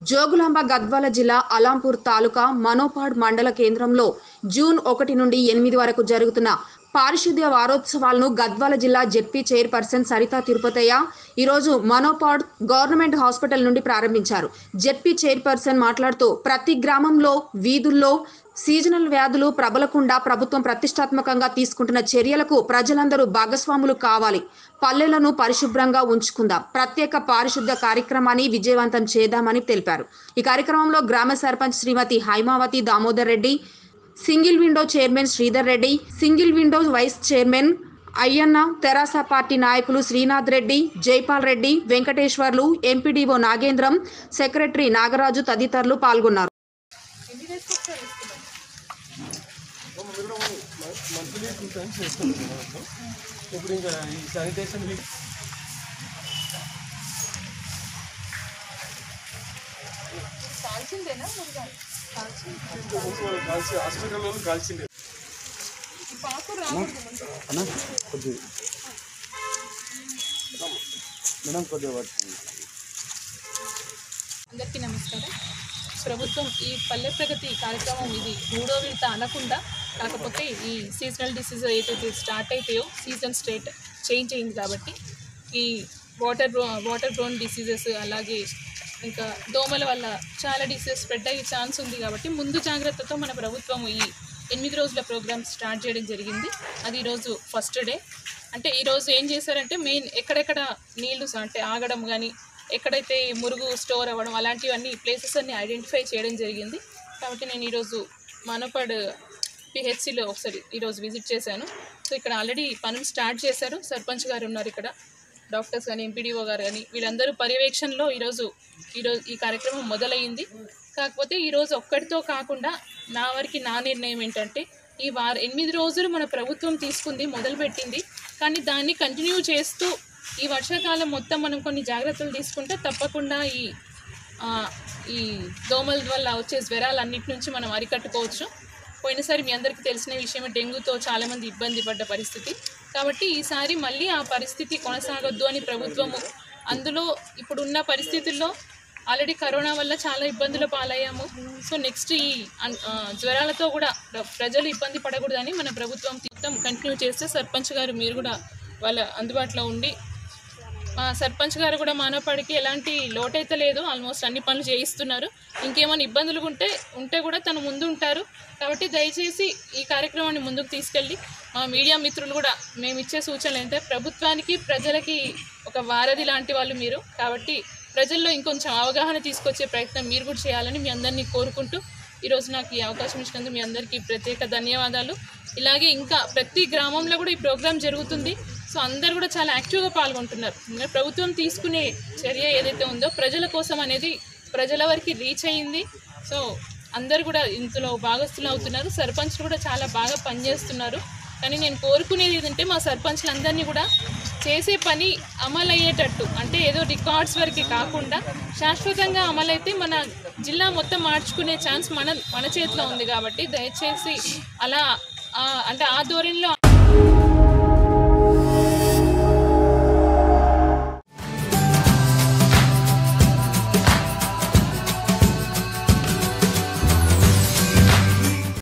జోగులాంబ గద్వాల జిల్లా అలాంపూర్ తాలూకా మనోపాడ్ మండల కేంద్రంలో జూన్ ఒకటి నుండి ఎనిమిది వరకు జరుగుతున్న పారిశుద్ధ్య వారోత్సవాలను గద్వాల జిల్లా జెడ్పీ చైర్పర్సన్ సరితా తిరుపతయ్య ఈరోజు మనోపాడ్ గవర్నమెంట్ హాస్పిటల్ నుండి ప్రారంభించారు జెడ్పీ చైర్పర్సన్ మాట్లాడుతూ ప్రతి గ్రామంలో వీధుల్లో సీజనల్ వ్యాధులు ప్రబలకుండా ప్రభుత్వం ప్రతిష్టాత్మకంగా తీసుకుంటున్న చర్యలకు ప్రజలందరూ భాగస్వాములు కావాలి పల్లెలను పరిశుభ్రంగా ఉంచుకుందాం ప్రత్యేక పారిశుద్ధ కార్యక్రమాన్ని విజయవంతం చేద్దామని తెలిపారు ఈ కార్యక్రమంలో గ్రామ sarpanch Srimathi Haimavathi Damodar Reddy single window chairman Sridhar Reddy single window vice chairman Ayyanna TRS party నాయకులు శ్రీనాథ్ రెడ్డి జైపాల్ రెడ్డి వెంకటేశ్వర్లు ఎంపీడీఓ నాగేంద్రం సెక్రటరీ నాగరాజు తదితరులు పాల్గొన్నారు మంత్లీ టూ టైమ్స్ చేస్తాం దాంట్లో ఇప్పుడు ఇంకా ఈ శానిటేషన్ వీక్ కాల్చి హాస్పిటల్లో కాల్చింది అన్న కొద్ది మేడం కొద్దిగా పడుతుంది అందరికీ నమస్కారం ప్రభుత్వం ఈ పల్లె ప్రగతి కార్యక్రమం ఇది మూడో విడత అనకుండా కాకపోతే ఈ సీజనల్ డిసీజ్ ఏదైతే స్టార్ట్ అయితాయో సీజన్ స్టేట్ చేంజ్ అయింది కాబట్టి ఈ వాటర్ వాటర్ బ్రోన్ డిసీజెస్ అలాగే ఇంకా దోమల వల్ల చాలా డిసీజెస్ స్ప్రెడ్ అయ్యే ఛాన్స్ ఉంది కాబట్టి ముందు జాగ్రత్తతో మన ప్రభుత్వం ఈ ఎనిమిది రోజుల ప్రోగ్రామ్ స్టార్ట్ చేయడం జరిగింది అది ఈరోజు ఫస్ట్ డే అంటే ఈరోజు ఏం చేశారంటే మెయిన్ ఎక్కడెక్కడ నీళ్లు స- అంటే ఆగడం కానీ ఎక్కడైతే మురుగు స్టోర్ అవ్వడం అలాంటివన్నీ ప్లేసెస్ అన్ని ఐడెంటిఫై చేయడం జరిగింది కాబట్టి నేను ఈరోజు మనపడ్ పిహెచ్సిలో ఒకసారి ఈరోజు విజిట్ చేశాను సో ఇక్కడ ఆల్రెడీ పనులు స్టార్ట్ చేశారు సర్పంచ్ గారు ఉన్నారు ఇక్కడ డాక్టర్స్ కానీ ఎంపీడీఓ గారు కానీ వీళ్ళందరూ పర్యవేక్షణలో ఈరోజు ఈరోజు ఈ కార్యక్రమం మొదలైంది కాకపోతే ఈరోజు ఒక్కడితో కాకుండా నా వరకు నా నిర్ణయం ఏంటంటే ఈ వార ఎనిమిది రోజులు మన ప్రభుత్వం తీసుకుంది మొదలుపెట్టింది కానీ దాన్ని కంటిన్యూ చేస్తూ ఈ వర్షాకాలం మొత్తం మనం కొన్ని జాగ్రత్తలు తీసుకుంటే తప్పకుండా ఈ ఆ, ఈ దోమల వల్ల వచ్చే జ్వరాలన్నిటి నుంచి మనం అరికట్టుకోవచ్చు పోయినసారి మీ అందరికీ తెలిసిన విషయం డెంగ్యూతో చాలామంది ఇబ్బంది పడ్డ పరిస్థితి కాబట్టి ఈసారి మళ్ళీ ఆ పరిస్థితి కొనసాగొద్దు అని ప్రభుత్వము అందులో ఇప్పుడున్న పరిస్థితుల్లో ఆల్రెడీ కరోనా వల్ల చాలా ఇబ్బందుల పాలయ్యాము సో నెక్స్ట్ ఈ అన్- ఆ, జ్వరాలతో కూడా ప్ర- ప్రజలు ఇబ్బంది పడకూడదని మన ప్రభుత్వం మొత్తం కంటిన్యూ చేస్తే సర్పంచ్ గారు మీరు కూడా వాళ్ళ అందుబాటులో ఉండి మా సర్పంచ్ గారు కూడా మానవపాడికి ఎలాంటి లోటైతే లేదు ఆల్మోస్ట్ అన్ని పనులు చేయిస్తున్నారు ఇంకేమైనా ఇబ్బందులు ఉంటే ఉంటే కూడా తను ముందు ఉంటారు కాబట్టి దయచేసి ఈ కార్యక్రమాన్ని ముందుకు తీసుకెళ్ళి మా మీడియా మిత్రులు కూడా మేము ఇచ్చే సూచనలు ఏంటంటే ప్రభుత్వానికి ప్రజలకి ఒక వారధి లాంటి వాళ్ళు మీరు కాబట్టి ప్రజల్లో ఇంకొంచెం అవగాహన తీసుకొచ్చే ప్రయత్నం మీరు కూడా చేయాలని మీ అందరినీ కోరుకుంటూ ఈరోజు నాకు ఈ అవకాశం ఇచ్చినందుకు మీ అందరికీ ప్రత్యేక ధన్యవాదాలు ఇలాగే ఇంకా ప్రతి గ్రామంలో కూడా ఈ ప్రోగ్రాం జరుగుతుంది సో అందరు కూడా చాలా యాక్టివ్గా పాల్గొంటున్నారు ఇంకా ప్రభుత్వం తీసుకునే చర్య ఏదైతే ఉందో ప్రజల కోసం అనేది ప్రజల వరకు రీచ్ అయ్యింది సో అందరు కూడా ఇందులో భాగస్థులు అవుతున్నారు సర్పంచ్లు కూడా చాలా బాగా పనిచేస్తున్నారు కానీ నేను కోరుకునేది ఏంటంటే మా సర్పంచ్లందరినీ కూడా చేసే పని అమలయ్యేటట్టు అంటే ఏదో రికార్డ్స్ వరకు కాకుండా శాశ్వతంగా అమలైతే మన జిల్లా మొత్తం మార్చుకునే ఛాన్స్ మన మన చేతిలో ఉంది కాబట్టి దయచేసి అలా ఆ, అంటే ఆ ధోరణిలో